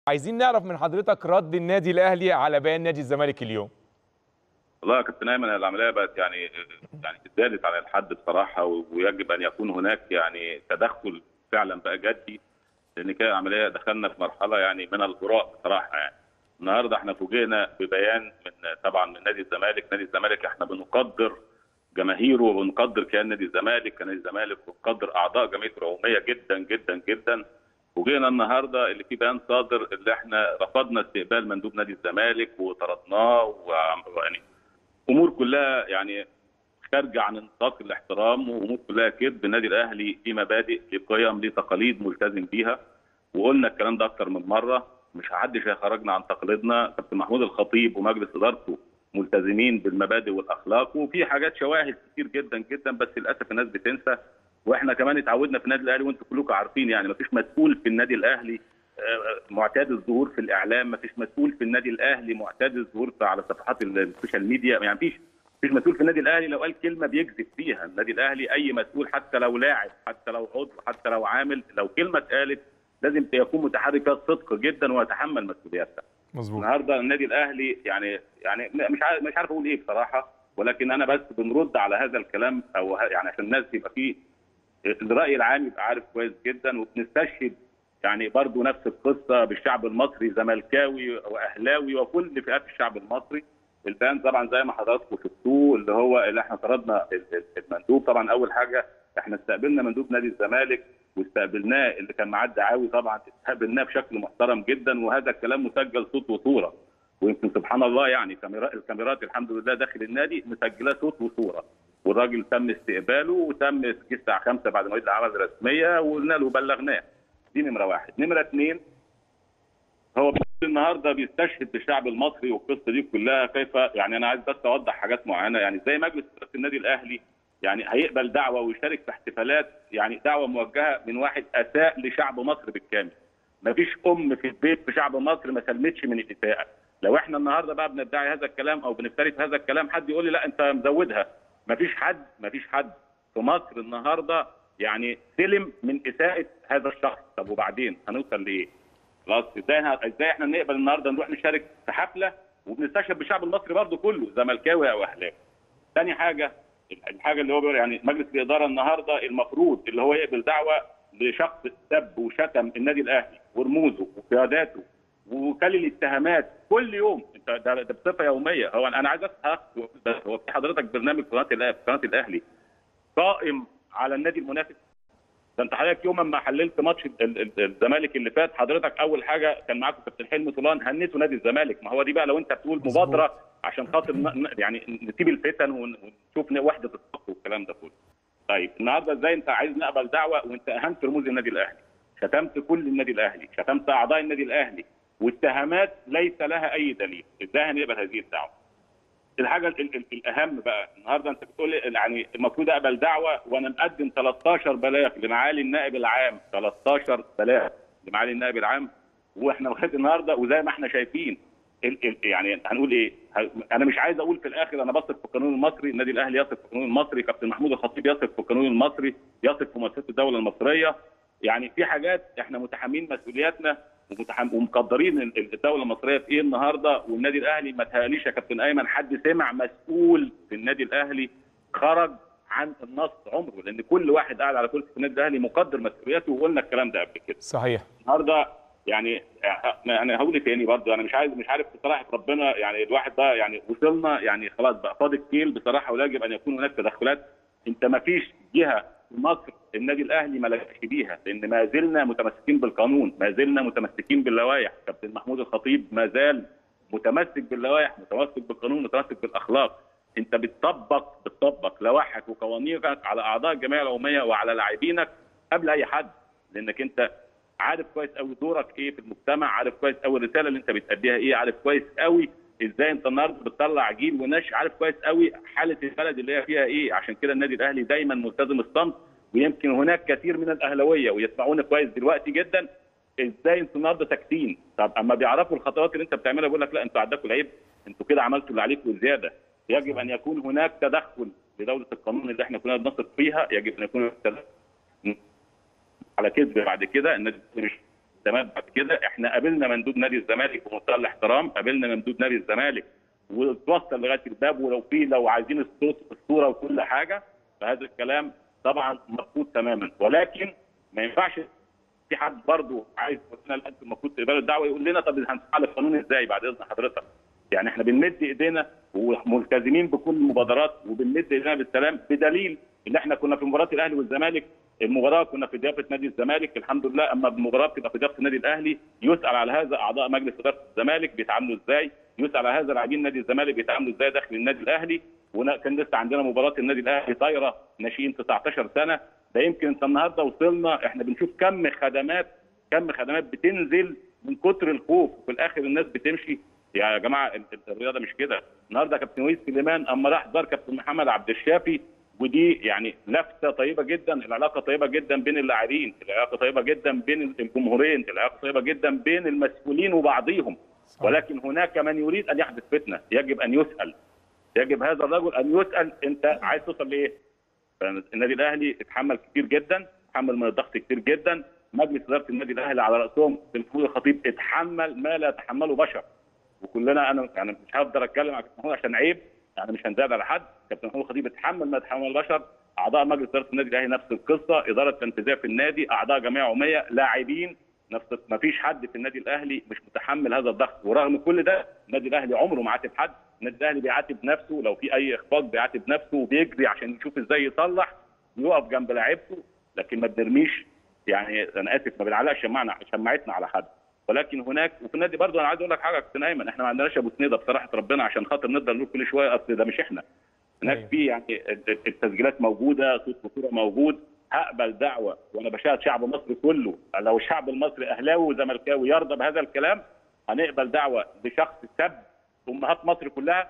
عايزين نعرف من حضرتك رد النادي الاهلي على بيان نادي الزمالك اليوم والله يا كابتن ايمن العمليه بقت يعني يعني زادت على الحد بصراحه ويجب ان يكون هناك يعني تدخل فعلا بقى جدي لان كده العمليه دخلنا في مرحله يعني من الهراء بصراحه يعني النهارده احنا فوجئنا ببيان من طبعا من نادي الزمالك، نادي الزمالك احنا بنقدر جماهيره وبنقدر كيان نادي الزمالك كنادي الزمالك وبنقدر اعضاء جمعيته العموميه جدا جدا جدا فوجئنا النهارده اللي في بيان صادر اللي احنا رفضنا استقبال مندوب نادي الزمالك وطردناه ويعني امور كلها يعني خارجه عن نطاق الاحترام وامور كلها كذب النادي الاهلي ليه مبادئ ليه قيم ليه تقاليد ملتزم بيها وقلنا الكلام ده اكتر من مره مش حدش هيخرجنا عن تقاليدنا كابتن محمود الخطيب ومجلس ادارته ملتزمين بالمبادئ والاخلاق وفي حاجات شواهد كتير جدا جدا بس للاسف الناس بتنسى واحنا كمان اتعودنا في النادي الاهلي وانتم كلكم عارفين يعني مفيش مسؤول في النادي الاهلي معتاد الظهور في الاعلام مفيش مسؤول في النادي الاهلي معتاد الظهور على صفحات السوشيال ميديا يعني مفيش مفيش مسؤول في النادي الاهلي لو قال كلمه بيكذب فيها النادي الاهلي اي مسؤول حتى لو لاعب حتى لو عضو حتى لو عامل لو كلمه اتقالت لازم يكون متحرك فيها الصدق جدا ويتحمل مسؤولياتها مظبوط النهارده النادي الاهلي يعني يعني مش عارف مش عارف اقول ايه بصراحه ولكن انا بس بنرد على هذا الكلام او يعني عشان الناس يبقى فيه الراي العام يبقى عارف كويس جدا وبنستشهد يعني برضو نفس القصه بالشعب المصري زملكاوي واهلاوي وكل فئات الشعب المصري البيان طبعا زي ما حضراتكم شفتوه اللي هو اللي احنا طردنا المندوب طبعا اول حاجه احنا استقبلنا مندوب نادي الزمالك واستقبلناه اللي كان معاه الدعاوي طبعا استقبلناه بشكل محترم جدا وهذا الكلام مسجل صوت وصوره ويمكن سبحان الله يعني الكاميرات الحمد لله داخل النادي مسجله صوت وصوره والراجل تم استقباله وتم جه الساعه 5 بعد مواعيد العمل الرسميه وقلنا له بلغناه دي نمره واحد نمره اثنين هو النهارده بيستشهد بالشعب المصري والقصه دي كلها كيف يعني انا عايز بس اوضح حاجات معينه يعني زي مجلس اداره النادي الاهلي يعني هيقبل دعوه ويشارك في احتفالات يعني دعوه موجهه من واحد اساء لشعب مصر بالكامل. مفيش ام في البيت في شعب مصر ما سلمتش من الاساءه. لو احنا النهارده بقى بندعي هذا الكلام او بنفتري في هذا الكلام حد يقول لي لا انت مزودها. مفيش حد مفيش حد في مصر النهارده يعني سلم من اساءه هذا الشخص، طب وبعدين هنوصل لايه؟ خلاص ازاي ازاي احنا نقبل النهارده نروح نشارك في حفله وبنستشهد بالشعب المصري برضه كله زملكاوي او اهلاوي. ثاني حاجه الحاجه اللي هو بيقول يعني مجلس الاداره النهارده المفروض اللي هو يقبل دعوه لشخص سب وشتم النادي الاهلي ورموزه وقياداته وكل الاتهامات كل يوم انت ده, ده بصفه يوميه هو انا عايز اسال هو في حضرتك برنامج قناه الاهلي قناه الاهلي قائم على النادي المنافس ده انت حضرتك يوم ما حللت ماتش الزمالك اللي فات حضرتك اول حاجه كان معاكم كابتن حلمي طولان هنيتوا نادي الزمالك ما هو دي بقى لو انت بتقول مبادره عشان خاطر يعني نسيب الفتن ونشوف وحده الصف والكلام ده كله. طيب النهارده ازاي انت عايز نقبل دعوه وانت اهنت رموز النادي الاهلي؟ شتمت كل النادي الاهلي، شتمت اعضاء النادي الاهلي والاتهامات ليس لها اي دليل، ازاي هنقبل هذه الدعوه؟ الحاجه ال ال الاهم بقى النهارده انت بتقول يعني المفروض اقبل دعوه وانا مقدم 13 بلاغ لمعالي النائب العام 13 بلاغ لمعالي النائب العام واحنا لغايه النهارده وزي ما احنا شايفين ال ال يعني هنقول ايه؟ انا مش عايز اقول في الاخر انا بثق في القانون المصري، النادي الاهلي يثق في القانون المصري، كابتن محمود الخطيب يثق في القانون المصري، يثق في مؤسسه الدوله المصريه، يعني في حاجات احنا متحملين مسؤولياتنا ومقدرين الدوله المصريه في ايه النهارده والنادي الاهلي ما تهيأليش يا كابتن ايمن حد سمع مسؤول في النادي الاهلي خرج عن النص عمره لان كل واحد قاعد على كرسي في النادي الاهلي مقدر مسؤولياته وقلنا الكلام ده قبل كده. صحيح. النهارده يعني انا هقول تاني برضه انا مش عايز مش عارف بصراحه ربنا يعني الواحد ده يعني وصلنا يعني خلاص بقى فاضي الكيل بصراحه ولا يجب ان يكون هناك تدخلات انت ما فيش جهه في مصر النادي الاهلي ما لجاش بيها لان ما زلنا متمسكين بالقانون ما زلنا متمسكين باللوائح كابتن محمود الخطيب ما زال متمسك باللوائح متمسك بالقانون متمسك بالاخلاق انت بتطبق بتطبق لوائحك وقوانينك على اعضاء الجمعيه العموميه وعلى لاعبينك قبل اي حد لانك انت عارف كويس قوي دورك ايه في المجتمع عارف كويس قوي الرساله اللي انت بتأديها ايه عارف كويس قوي ازاي انت النهارده بتطلع جيل ونشء عارف كويس قوي حاله البلد اللي هي فيها ايه عشان كده النادي الاهلي دايما ملتزم الصمت ويمكن هناك كثير من الاهلاويه ويسمعونا كويس دلوقتي جدا ازاي انتوا النهارده ساكتين طب اما بيعرفوا الخطوات اللي انت بتعملها بيقول لك لا انتوا عندكم العيب انتوا كده عملتوا اللي عليكم زياده يجب ان يكون هناك تدخل لدوله القانون اللي احنا كنا بنثق فيها يجب ان يكون تدخل على كذب بعد كده النادي مش تمام بعد كده احنا قابلنا مندوب نادي الزمالك بمنتهى الاحترام قابلنا مندوب نادي الزمالك وتوصل لغايه الباب ولو في لو عايزين الصوت الصوره وكل حاجه فهذا الكلام طبعا مرفوض تماما ولكن ما ينفعش في حد برضه عايز يقول لنا لا انتوا المفروض تقبلوا الدعوه يقول لنا طب هنفعل القانون ازاي بعد اذن حضرتك يعني احنا بنمد ايدينا وملتزمين بكل المبادرات وبنمد ايدينا بالسلام بدليل ان احنا كنا في مباراه الاهلي والزمالك المباراه كنا في ضيافه نادي الزمالك الحمد لله اما المباراه بتبقى في ضيافه النادي الاهلي يسال على هذا اعضاء مجلس اداره الزمالك بيتعاملوا ازاي يسال على هذا لاعبين نادي الزمالك بيتعاملوا ازاي داخل النادي الاهلي وكان لسه عندنا مباراه النادي الاهلي طايره ناشئين 19 سنه ده يمكن انت النهارده وصلنا احنا بنشوف كم خدمات كم خدمات بتنزل من كتر الخوف وفي الاخر الناس بتمشي يا جماعه ال- ال- الرياضه مش كده النهارده كابتن وليد سليمان اما راح زار كابتن محمد عبد الشافي ودي يعني لفته طيبه جدا العلاقه طيبه جدا بين اللاعبين العلاقه طيبه جدا بين الجمهورين العلاقه طيبه جدا بين المسؤولين وبعضهم ولكن هناك من يريد ان يحدث فتنه يجب ان يسال يجب هذا الرجل ان يسال انت عايز توصل لايه؟ النادي الاهلي اتحمل كتير جدا اتحمل من الضغط كتير جدا مجلس اداره النادي الاهلي على راسهم الفوز الخطيب اتحمل ما لا يتحمله بشر وكلنا انا يعني مش هقدر اتكلم عن كابتن محمود عشان عيب يعني مش هنزاد على حد كابتن محمود الخطيب اتحمل ما يتحمل البشر اعضاء مجلس اداره النادي الاهلي نفس القصه اداره تنفيذيه في النادي اعضاء جمعيه عموميه لاعبين نفس ما فيش حد في النادي الاهلي مش متحمل هذا الضغط ورغم كل ده النادي الاهلي عمره ما عاتب حد النادي الاهلي بيعاتب نفسه لو في اي اخفاق بيعاتب نفسه وبيجري عشان يشوف ازاي يصلح ويقف جنب لاعيبته لكن ما بنرميش يعني انا اسف ما بنعلقش شمعنا شماعتنا على حد ولكن هناك وفي النادي برضه انا عايز اقول لك حاجه يا كابتن ايمن احنا ما عندناش ابو سنيده بصراحه ربنا عشان خاطر نقدر نقول كل شويه اصل ده مش احنا هناك أيوة. في يعني التسجيلات موجوده صوت وصوره موجود هقبل دعوه وانا بشاهد شعب مصر كله لو الشعب المصري اهلاوي وزملكاوي يرضى بهذا الكلام هنقبل دعوه لشخص سب امهات مصر كلها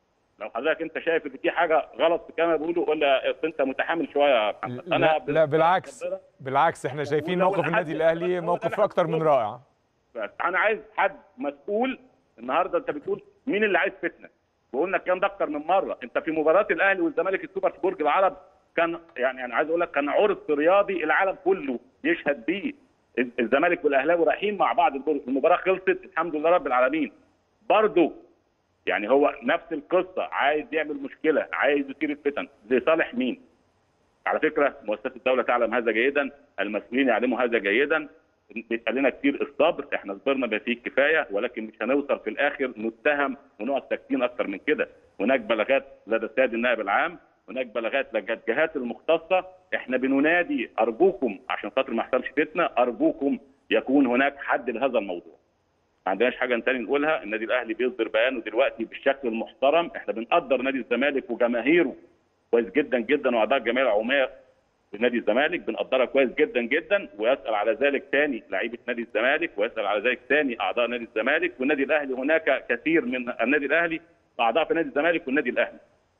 لو حضرتك انت شايف ان في حاجه غلط في الكلام اللي بقوله قول لي انت متحامل شويه يا محمد لا, لا بالعكس بالعكس احنا شايفين ولو موقف الحد- النادي الاهلي هو ده موقف اللي اكتر من هنقوله. رائع بس انا عايز حد مسؤول النهارده انت بتقول مين اللي عايز فتنه وقلنا الكلام ده اكتر من مره انت في مباراه الاهلي والزمالك السوبر في برج العرب كان يعني انا عايز اقول لك كان عرض رياضي العالم كله يشهد بيه ال- الزمالك والاهلاوي رايحين مع بعض البرج المباراه خلصت الحمد لله رب العالمين برضه يعني هو نفس القصه عايز يعمل مشكله عايز يثير الفتن لصالح مين على فكره مؤسسات الدوله تعلم هذا جيدا المسؤولين يعلموا هذا جيدا بيتقال لنا كتير الصبر احنا صبرنا بما فيه الكفايه ولكن مش هنوصل في الاخر نتهم ونقعد ساكتين اكتر من كده هناك بلاغات لدى السيد النائب العام هناك بلاغات لدى الجهات المختصه احنا بننادي ارجوكم عشان خاطر ما يحصلش فتنه ارجوكم يكون هناك حد لهذا الموضوع ما عندناش حاجه تاني نقولها النادي الاهلي بيصدر بيانه دلوقتي بالشكل المحترم احنا بنقدر نادي الزمالك وجماهيره كويس جدا جدا واعضاء الجمعيه العموميه في نادي الزمالك بنقدرها كويس جدا جدا ويسال على ذلك ثاني لعيبه نادي الزمالك ويسال على ذلك ثاني اعضاء نادي الزمالك والنادي الاهلي هناك كثير من النادي الاهلي اعضاء في نادي الزمالك والنادي الاهلي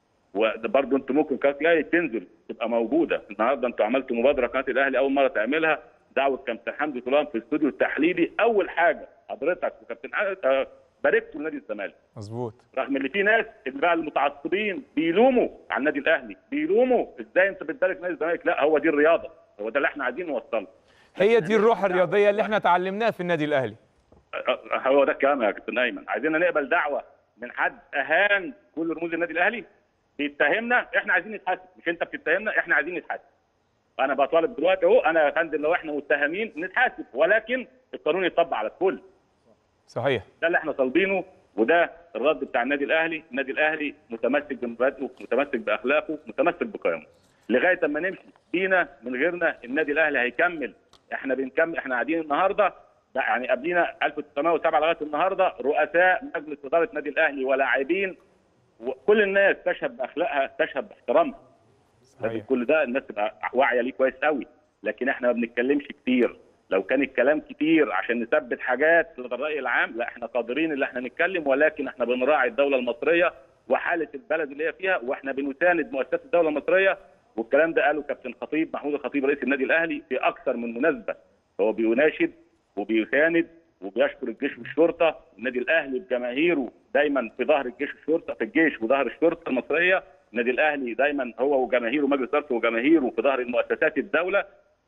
وبرضه انتوا ممكن قناه الاهلي تنزل تبقى موجوده النهارده انتوا عملتوا مبادره قناه الاهلي اول مره تعملها دعوه كابتن حمدي طولان في الاستوديو التحليلي اول حاجه حضرتك وكابتن آه، باركتوا لنادي الزمالك مظبوط رغم ان في ناس اللي بقى المتعصبين بيلوموا على النادي الاهلي بيلوموا ازاي انت بتبارك نادي الزمالك لا هو دي الرياضه هو ده اللي احنا عايزين نوصله هي دي الروح الرياضيه اللي احنا اتعلمناها في النادي الاهلي أه، هو ده الكلام يا كابتن ايمن عايزين نقبل دعوه من حد اهان كل رموز النادي الاهلي بيتهمنا احنا عايزين نتحاسب مش انت بتتهمنا احنا عايزين نتحاسب انا بطالب دلوقتي اهو انا يا فندم لو احنا متهمين نتحاسب ولكن القانون يطبق على الكل صحيح ده اللي احنا طالبينه وده الرد بتاع النادي الاهلي، النادي الاهلي متمسك بمبادئه، متمسك باخلاقه، متمسك بقيمه. لغايه اما نمشي فينا من غيرنا النادي الاهلي هيكمل، احنا بنكمل احنا قاعدين النهارده لا يعني قبلينا 1907 لغايه النهارده رؤساء مجلس اداره النادي الاهلي ولاعبين وكل الناس تشهد باخلاقها تشهد باحترامها. لازم صحيح كل ده الناس تبقى واعيه ليه كويس قوي لكن احنا ما بنتكلمش كتير لو كان الكلام كتير عشان نثبت حاجات لدى الراي العام لا احنا قادرين ان احنا نتكلم ولكن احنا بنراعي الدوله المصريه وحاله البلد اللي هي فيها واحنا بنساند مؤسسات الدوله المصريه والكلام ده قاله كابتن خطيب محمود الخطيب رئيس النادي الاهلي في اكثر من مناسبه هو بيناشد وبيساند وبيشكر الجيش والشرطه النادي الاهلي بجماهيره دايما في ظهر الجيش والشرطه في الجيش وظهر الشرطه المصريه النادي الاهلي دايما هو وجماهيره مجلس ادارته وجماهيره في ظهر المؤسسات الدوله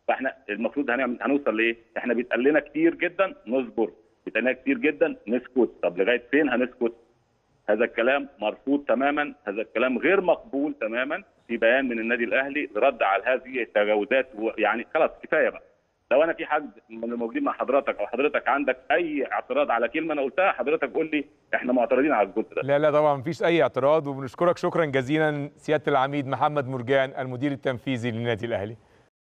فاحنا المفروض هنعمل هنوصل لايه؟ احنا بيتقال لنا كتير جدا نصبر بيتقال لنا كتير جدا نسكت طب لغايه فين هنسكت؟ هذا الكلام مرفوض تماما هذا الكلام غير مقبول تماما في بيان من النادي الاهلي رد على هذه التجاوزات يعني خلاص كفايه بقى لو انا في حد من الموجودين مع حضرتك او حضرتك عندك اي اعتراض على كلمه انا قلتها حضرتك قول لي احنا معترضين على الجزء ده لا لا طبعا مفيش اي اعتراض وبنشكرك شكرا جزيلا سياده العميد محمد مرجان المدير التنفيذي للنادي الاهلي